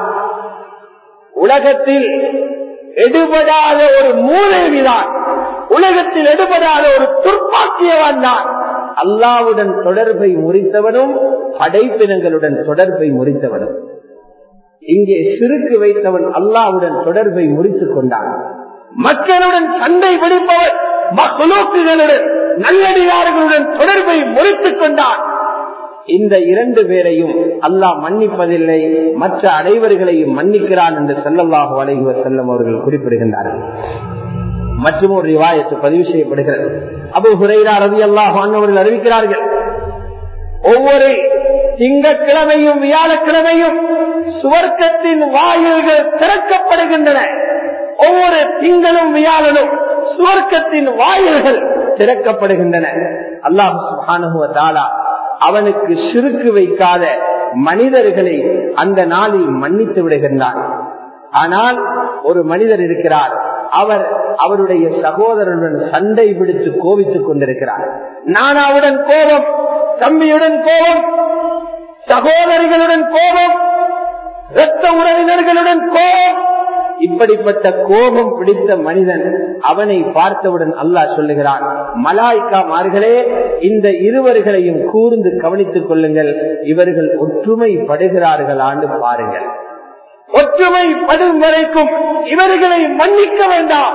உலகத்தில் எடுபடாத ஒரு மூலவிதான் உலகத்தில் எடுபடாத ஒரு துர்ப்பாக்கியவான் தான் அல்லாவுடன் தொடர்பை முறித்தவனும் படைப்பினங்களுடன் தொடர்பை முறித்தவனும் இங்கே சிறுக்கு வைத்தவன் அல்லாவுடன் தொடர்பை முறித்துக் கொண்டான் மக்களுடன் சண்டை பிடிப்பவன் மக்களுடன் நல்லடியார்களுடன் தொடர்பை முறித்துக் கொண்டான் இந்த இரண்டு பேரையும் அல்லாஹ் மன்னிப்பதில்லை மற்ற அனைவர்களையும் மன்னிக்கிறான் என்று செல்லல்லாஹு அலைவர் செல்லம் அவர்கள் குறிப்பிடுகின்றார்கள் மற்றும் ஒரு ரிவாயத்து பதிவு செய்யப்படுகிறது அபு ஹுரைரா ரவி அல்லாஹ் அவர்கள் அறிவிக்கிறார்கள் ஒவ்வொரு திங்கக்கிழமையும் வியாழக்கிழமையும் சுவர்க்கத்தின் வாயில்கள் திறக்கப்படுகின்றன ஒவ்வொரு திங்களும் வியாழனும் சுவர்க்கத்தின் வாயில்கள் திறக்கப்படுகின்றன அல்லாஹு சுபானுவ தாலா அவனுக்கு சிறுக்கு வைக்காத மனிதர்களை அந்த நாளில் மன்னித்து விடுகின்றான் ஆனால் ஒரு மனிதர் இருக்கிறார் அவர் அவருடைய சகோதரனுடன் சண்டை பிடித்து கோபித்துக் கொண்டிருக்கிறார் நானாவுடன் கோபம் தம்பியுடன் கோபம் சகோதரிகளுடன் கோபம் இரத்த உறவினர்களுடன் கோபம் இப்படிப்பட்ட கோபம் பிடித்த மனிதன் அவனை பார்த்தவுடன் அல்லாஹ் சொல்லுகிறான் மலாய்க்கா மார்களே இந்த இருவர்களையும் கூர்ந்து கவனித்துக் கொள்ளுங்கள் இவர்கள் ஒற்றுமை படுகிறார்களான்னு பாருங்கள் ஒற்றுமை படும் வரைக்கும் இவர்களை மன்னிக்க வேண்டாம்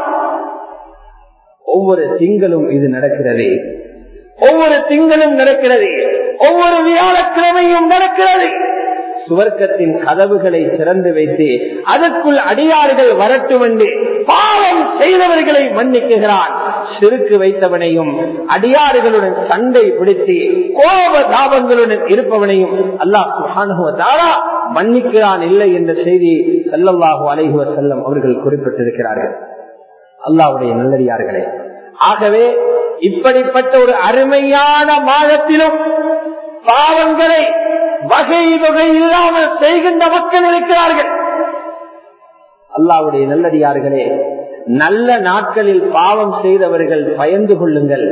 ஒவ்வொரு திங்களும் இது நடக்கிறது ஒவ்வொரு திங்களும் நடக்கிறது ஒவ்வொரு வியாழக்கிழமையும் நடக்கிறது சுவர்க்கத்தின் கதவுகளை திறந்து வைத்து அதற்குள் அடியார்கள் வரட்டும் என்று பாவம் செய்தவர்களை மன்னிக்குகிறான் சிறுக்கு வைத்தவனையும் அடியார்களுடன் சண்டை பிடித்து கோப தாபங்களுடன் இருப்பவனையும் அல்லாஹ் சுகானுவதாரா மன்னிக்கிறான் இல்லை என்ற செய்தி செல்லல்லாஹு அலைகுவ செல்லம் அவர்கள் குறிப்பிட்டிருக்கிறார்கள் அல்லாவுடைய நல்லடியார்களே ஆகவே இப்படிப்பட்ட ஒரு அருமையான மாதத்திலும் பாவங்களை வகை வகை இல்லாமல் செய்கின்ற மக்கள் இருக்கிறார்கள் அல்லாவுடைய நல்லடியார்களே நல்ல நாட்களில் பாவம் செய்தவர்கள் பயந்து கொள்ளுங்கள்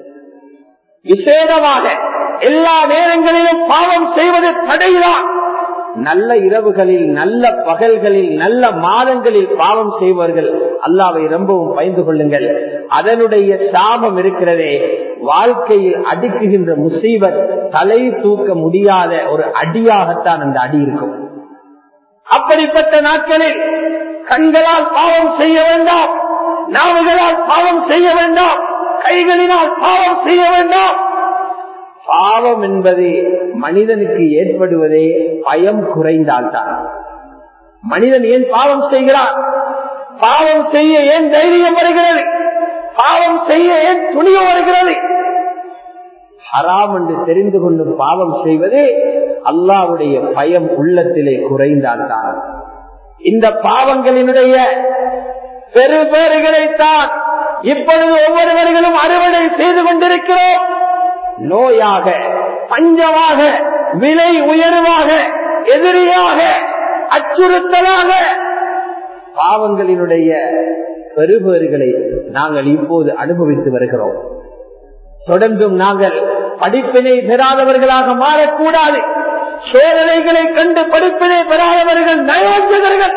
விசேடமாக எல்லா நேரங்களிலும் பாவம் செய்வது தடைதான் நல்ல இரவுகளில் நல்ல பகல்களில் நல்ல மாதங்களில் பாவம் செய்பவர்கள் அல்லாவை ரொம்பவும் பயந்து கொள்ளுங்கள் அதனுடைய சாபம் இருக்கிறதே வாழ்க்கையில் அடுக்குகின்ற முசீபத் தலை தூக்க முடியாத ஒரு அடியாகத்தான் அந்த அடி இருக்கும் அப்படிப்பட்ட நாட்களில் கண்களால் பாவம் செய்ய வேண்டாம் நாவுகளால் பாவம் செய்ய வேண்டாம் கைகளினால் பாவம் செய்ய வேண்டாம் பாவம் என்பது மனிதனுக்கு ஏற்படுவதே பயம் குறைந்தால்தான் மனிதன் ஏன் பாவம் செய்கிறார் பாவம் செய்ய ஏன் தைரியம் வருகிறது பாவம் செய்ய ஏன் துணிவு வருகிறது ஹராம் என்று தெரிந்து கொண்டு பாவம் செய்வது அல்லாவுடைய பயம் உள்ளத்திலே குறைந்தால்தான் இந்த பாவங்களினுடைய பெரு பேறுகளைத்தான் இப்பொழுது ஒவ்வொருவர்களும் அறுவடை செய்து கொண்டிருக்கிறோம் நோயாக பஞ்சமாக விலை உயர்வாக எதிரியாக அச்சுறுத்தலாக பாவங்களினுடைய பெருபேறுகளை நாங்கள் இப்போது அனுபவித்து வருகிறோம் தொடர்ந்தும் நாங்கள் படிப்பினை பெறாதவர்களாக மாறக்கூடாது சோதனைகளை கண்டு படிப்பினை பெறாதவர்கள் நயோஜகர்கள்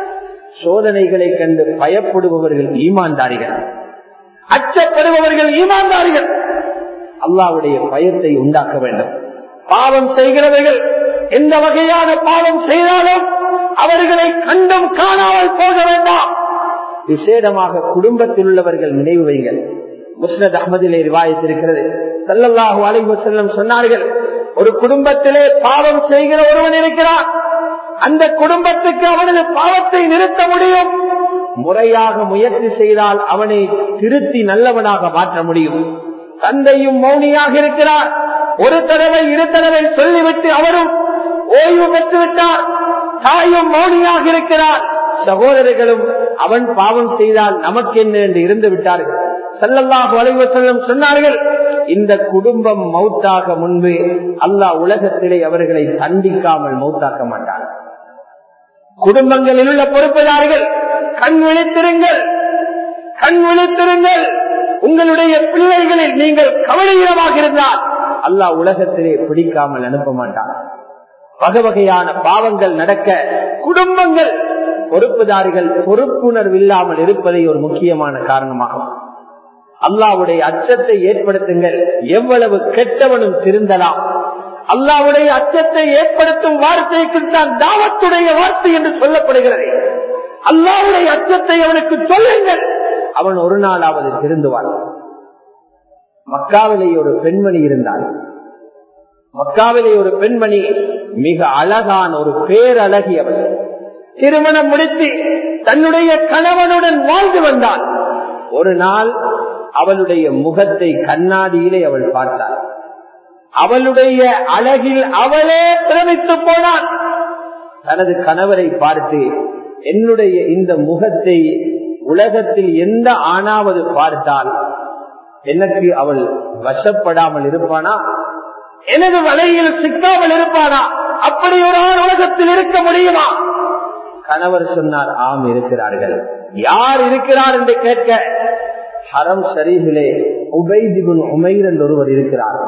சோதனைகளை கண்டு பயப்படுபவர்கள் ஈமான்தாரிகள் அச்சப்படுபவர்கள் ஈமான்தாரிகள் அல்லாவுடைய பயத்தை உண்டாக்க வேண்டும் பாவம் செய்கிறவர்கள் எந்த வகையான பாவம் செய்தாலும் அவர்களை கண்டும் காணாமல் போக வேண்டாம் விசேடமாக குடும்பத்தில் உள்ளவர்கள் நினைவு வைங்கள் முஸ்னத் அகமதிலே ரிவாயத்திருக்கிறது சல்லல்லாஹு அலைஹி செல்லம் சொன்னார்கள் ஒரு குடும்பத்திலே பாவம் செய்கிற ஒருவன் இருக்கிறான் அந்த குடும்பத்துக்கு அவனது பாவத்தை நிறுத்த முடியும் முறையாக முயற்சி செய்தால் அவனை திருத்தி நல்லவனாக மாற்ற முடியும் தந்தையும் மௌனியாக இருக்கிறார் ஒரு தடவை இரு தடவை சொல்லிவிட்டு அவரும் ஓய்வு பெற்று விட்டார் தாயும் மௌனியாக இருக்கிறார் சகோதரர்களும் அவன் பாவம் செய்தால் நமக்கு என்ன என்று இருந்து விட்டார்கள் செல்லல்லாஹு அலைவசல்லம் சொன்னார்கள் இந்த குடும்பம் மௌத்தாக முன்பு அல்லாஹ் உலகத்திலே அவர்களை தண்டிக்காமல் மௌத்தாக்க மாட்டார் குடும்பங்களில் உள்ள பொறுப்புதாரிகள் கண் விழித்திருங்கள் கண் விழித்திருங்கள் உங்களுடைய பிள்ளைகளில் நீங்கள் கவலையிடமாக இருந்தால் அல்லாஹ் உலகத்திலே பிடிக்காமல் அனுப்ப மாட்டார் வகை வகையான பாவங்கள் நடக்க குடும்பங்கள் பொறுப்புதாரிகள் பொறுப்புணர்வு இல்லாமல் இருப்பதை ஒரு முக்கியமான காரணமாகும் அல்லாவுடைய அச்சத்தை ஏற்படுத்துங்கள் எவ்வளவு கெட்டவனும் திருந்தலாம் அல்லாவுடைய அச்சத்தை ஏற்படுத்தும் வார்த்தைக்கு தான் தாவத்துடைய வார்த்தை என்று சொல்லப்படுகிறது அல்லாவுடைய அச்சத்தை அவனுக்கு சொல்லுங்கள் அவன் ஒரு நாளாவது திருந்துவான் மக்காவிலே ஒரு பெண்மணி இருந்தாள் மக்காவிலே ஒரு பெண்மணி மிக அழகான ஒரு பேரழகி அவள் திருமணம் முடித்து தன்னுடைய கணவனுடன் வாழ்ந்து வந்தாள் ஒரு நாள் அவளுடைய முகத்தை கண்ணாடியிலே அவள் பார்த்தாள் அவளுடைய அழகில் அவளே பிரமித்து போனாள் தனது கணவரை பார்த்து என்னுடைய இந்த முகத்தை உலகத்தில் எந்த ஆணாவது பார்த்தால் எனக்கு அவள் வசப்படாமல் இருப்பானா எனது வலையில் சிக்காமல் இருப்பானா அப்படி ஒரு ஆண் உலகத்தில் இருக்க முடியுமா கணவர் சொன்னார் ஆம் இருக்கிறார்கள் யார் இருக்கிறார் என்று கேட்க ஹரம் ஷரீஃபிலே உபைதிபுன் உமைர் என்று ஒருவர் இருக்கிறார்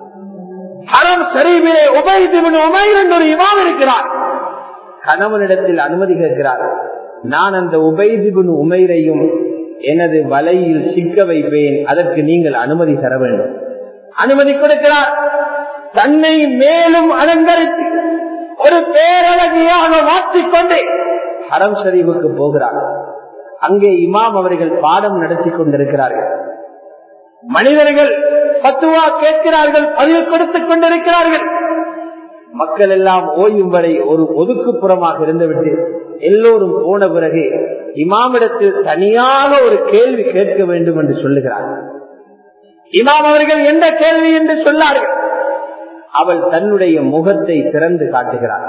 ஹரம் ஷரீஃபிலே உபைதிபுன் உமைர் என்று ஒரு இமாம் இருக்கிறார் கணவனிடத்தில் அனுமதி கேட்கிறார் நான் அந்த உபைதிபுன் உமைரையும் எனது வலையில் சிக்க வைப்பேன் அதற்கு நீங்கள் அனுமதி தர வேண்டும் அனுமதி கொடுக்கிறார் தன்னை மேலும் அலங்கரித்து ஒரு பேரழகியாக மாற்றிக்கொண்டு ஹரம் ஷரீஃபுக்கு போகிறார் அங்கே இமாம் அவர்கள் பாடம் நடத்தி கொண்டிருக்கிறார்கள் மனிதர்கள் பத்துவா கேட்கிறார்கள் பதில் கொடுத்துக் கொண்டிருக்கிறார்கள் மக்கள் எல்லாம் ஓய்வும் வரை ஒரு ஒதுக்குப்புறமாக இருந்துவிட்டு எல்லோரும் போன பிறகு இமாமிடத்தில் தனியாக ஒரு கேள்வி கேட்க வேண்டும் என்று சொல்லுகிறார்கள் இமாம் அவர்கள் எந்த கேள்வி என்று சொன்னார்கள் அவள் தன்னுடைய முகத்தை திறந்து காட்டுகிறார்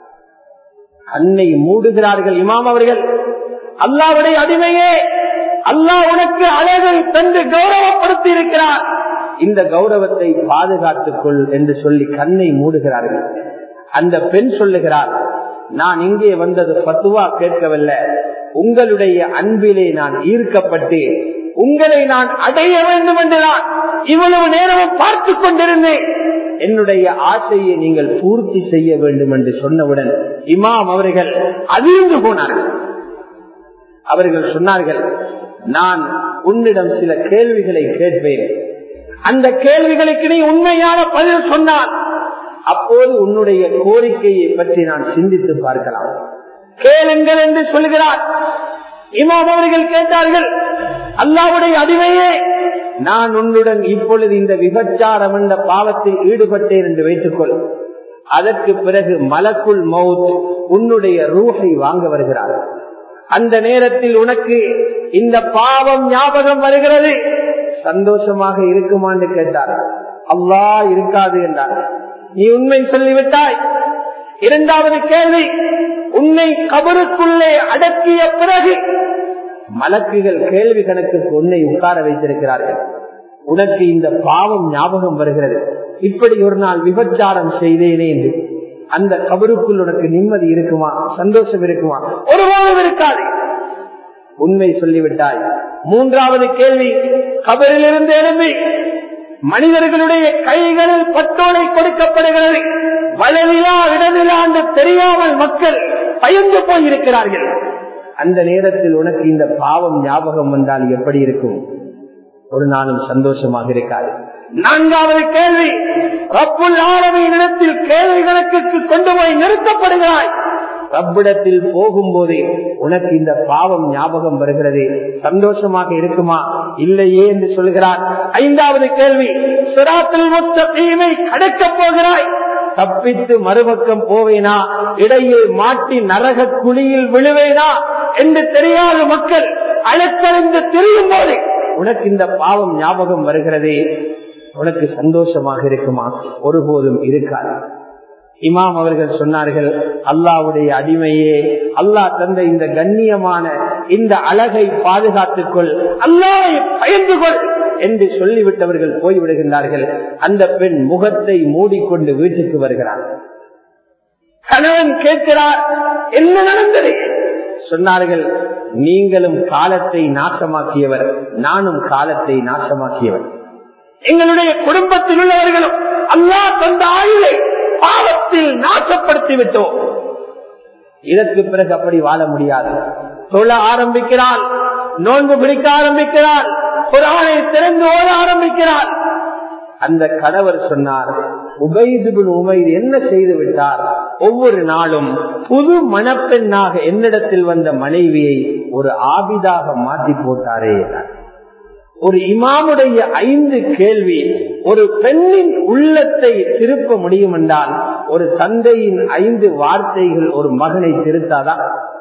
கண்ணை மூடுகிறார்கள் இமாம் அவர்கள் அல்லாவுடைய அடிமையே அல்லாஹ் உனக்கு அழகை தந்து கௌரவப்படுத்தி இருக்கிறார் இந்த கௌரவத்தை பாதுகாத்துக் கொள் என்று சொல்லி கண்ணை மூடுகிறார்கள் அந்த பெண் சொல்லுகிறார் நான் இங்கே வந்தது பத்துவா கேட்கவில்லை உங்களுடைய அன்பிலே நான் ஈர்க்கப்பட்டு உங்களை நான் அடைய வேண்டும் என்று நான் இவ்வளவு நேரமும் பார்த்து கொண்டிருந்தேன் என்னுடைய ஆசையை நீங்கள் பூர்த்தி செய்ய வேண்டும் என்று சொன்னவுடன் இமாம் அவர்கள் அதிர்ந்து போனார்கள் அவர்கள் சொன்னார்கள் நான் உன்னிடம் சில கேள்விகளை கேட்பேன் அந்த கேள்விகளுக்கு நீ உண்மையான பதில் சொன்னால் அப்போது உன்னுடைய கோரிக்கையை பற்றி நான் சிந்தித்து பார்க்கலாம் கேளுங்கள் என்று சொல்கிறார் இமாம் அவர்கள் கேட்டார்கள் அல்லாவுடைய அடிமையே நான் உன்னுடன் இப்பொழுது இந்த விபச்சாரம் என்ற பாவத்தில் ஈடுபட்டேன் என்று வைத்துக்கொள் அதற்கு பிறகு மலக்குள் மவுத் உன்னுடைய ரூஹை வாங்க வருகிறார் அந்த நேரத்தில் உனக்கு இந்த பாவம் ஞாபகம் வருகிறது சந்தோஷமாக இருக்குமான்னு கேட்டார் அல்லா இருக்காது என்றார் நீ உண்மை சொல்லிவிட்டாய் இரண்டாவது கேள்வி உன்னை கபருக்குள்ளே அடக்கிய பிறகு மலக்குகள் கேள்வி கணக்குக்கு உன்னை உட்கார வைத்திருக்கிறார்கள் உனக்கு இந்த பாவம் ஞாபகம் வருகிறது இப்படி ஒரு நாள் விபச்சாரம் செய்தேனே என்று அந்த கபருக்குள் உனக்கு நிம்மதி இருக்குமா சந்தோஷம் இருக்குமா ஒருபோதும் இருக்காது உண்மை சொல்லிவிட்டாய் மூன்றாவது கேள்வி கபரிலிருந்து எழும்பி மனிதர்களுடைய கைகளில் பட்டோலை கொடுக்கப்படுகிறது வலவிலா இடவிலா என்று தெரியாமல் மக்கள் பயந்து போயிருக்கிறார்கள் அந்த நேரத்தில் உனக்கு இந்த பாவம் ஞாபகம் வந்தால் எப்படி இருக்கும் ஒரு நாளும் சந்தோஷமாக இருக்காது நான்காவது கேள்வி ரப்புல் ஆலமின் இடத்தில் கேள்வி கணக்குக்கு கொண்டு போய் நிறுத்தப்படுகிறாய் ரப்பிடத்தில் போகும்போதே உனக்கு இந்த பாவம் ஞாபகம் வருகிறது சந்தோஷமாக இருக்குமா இல்லையே என்று சொல்கிறார் ஐந்தாவது கேள்வி சிராத்தில் மொத்த தீமை கடக்கப் போகிறாய் தப்பித்து மறுபக்கம் போவேனா இடையே மாட்டி நரக குழியில் விழுவேனா என்று தெரியாத மக்கள் அழைத்தறிந்து தெரியும் போது உனக்கு இந்த பாவம் ஞாபகம் வருகிறதே உனக்கு சந்தோஷமாக இருக்குமா ஒருபோதும் இருக்காது இமாம் அவர்கள் சொன்னார்கள் அல்லாவுடைய அடிமையே அல்லாஹ் தந்த இந்த கண்ணியமான இந்த அழகை பாதுகாத்துக் கொள் அல்லாவை பயந்து கொள் என்று சொல்லிவிட்டவர்கள் போய்விடுகின்றார்கள் அந்த பெண் முகத்தை மூடிக்கொண்டு வீட்டுக்கு வருகிறார் கணவன் கேட்கிறார் என்ன நடந்தது சொன்னார்கள் நீங்களும் காலத்தை நாசமாக்கியவர் நானும் காலத்தை நாசமாக்கியவர் எங்களுடைய குடும்பத்தில் உள்ளவர்களும் அல்லா தந்த ஆயுளை பாவத்தில் நாசப்படுத்தி விட்டோம் இதற்கு பிறகு அப்படி வாழ முடியாது தொழ ஆரம்பிக்கிறாள் நோன்பு பிடிக்க ஆரம்பிக்கிறாள் குரானை திறந்து ஓட ஆரம்பிக்கிறாள் அந்த கணவர் சொன்னார் உபைதுபின் உமைது என்ன செய்து விட்டார் ஒவ்வொரு நாளும் புது மணப்பெண்ணாக என்னிடத்தில் வந்த மனைவியை ஒரு ஆபிதாக மாற்றி போட்டாரே ஒரு இமாமுடைய ஐந்து கேள்வி ஒரு பெண்ணின் உள்ளத்தை திருப்ப முடியும் என்றால் ஒரு தந்தையின் ஐந்து வார்த்தைகள் ஒரு மகனை திருத்தாதா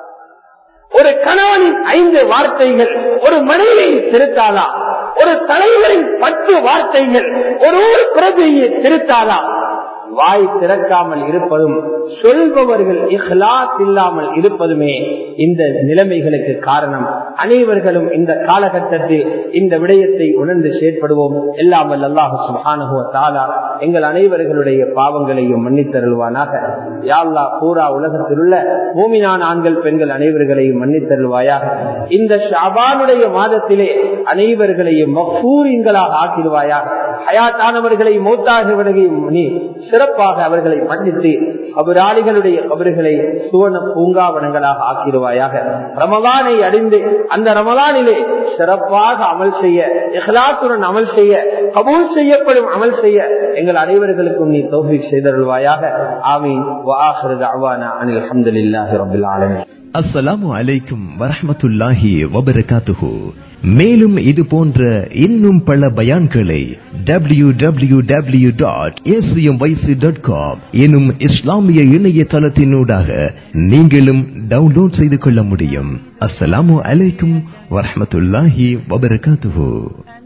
ஒரு கணவனின் ஐந்து வார்த்தைகள் ஒரு மனைவியை திருத்தாதா ஒரு தலைவரின் பத்து வார்த்தைகள் ஒரு ஒரு பிரதியை திருத்தாதா வாய் திறக்காமல் இருப்பதும் சொல்பவர்கள் இஹ்லாஸ் இல்லாமல் இருப்பதுமே இந்த நிலைமைகளுக்கு காரணம் அனைவர்களும் இந்த காலகட்டத்தில் இந்த விடயத்தை உணர்ந்து செயற்படுவோம் எல்லாம் அல்லாஹு சுபானுவ தாலா எங்கள் அனைவர்களுடைய பாவங்களையும் மன்னித்தருள்வானாக யாழ்லா பூரா உலகத்தில் உள்ள பூமினான் ஆண்கள் பெண்கள் அனைவர்களையும் மன்னித்தருள்வாயாக இந்த ஷாபானுடைய மாதத்திலே அனைவர்களையும் மஃபூரின்களாக ஆக்கிடுவாயாக ஹயாத்தானவர்களை மௌத்தாகியவர்களையும் நீ சிறப்பாக அவர்களை மன்னித்து அபராளிகளுடைய அவர்களை சுவன பூங்காவனங்களாக ஆக்கிடுவாயாக ரமலானை அடைந்து அந்த ரமலானிலே சிறப்பாக அமல் செய்ய இஹ்லாத்துடன் அமல் செய்ய கபூல் செய்யப்படும் அமல் செய்ய எங்கள் அனைவர்களுக்கும் நீ தோல்வி செய்தருள்வாயாக ஆமீன் அனில் அஹமதுல்லாஹி ரபுல் ஆலமின் அஸ்ஸலாமு அலைக்கும் வரஹமத்துல்லாஹி வபரகாத்துஹு மேலும் இது போன்ற இன்னும் பல பயான்களை W W W dot dot com எனும் இஸ்லாமிய இணையதளத்தினூடாக நீங்களும் டவுன்லோட் செய்து கொள்ள முடியும் அஸ்ஸலாமு அலைக்கும் வரஹமத்துல்லாஹி வபரகாத்துஹு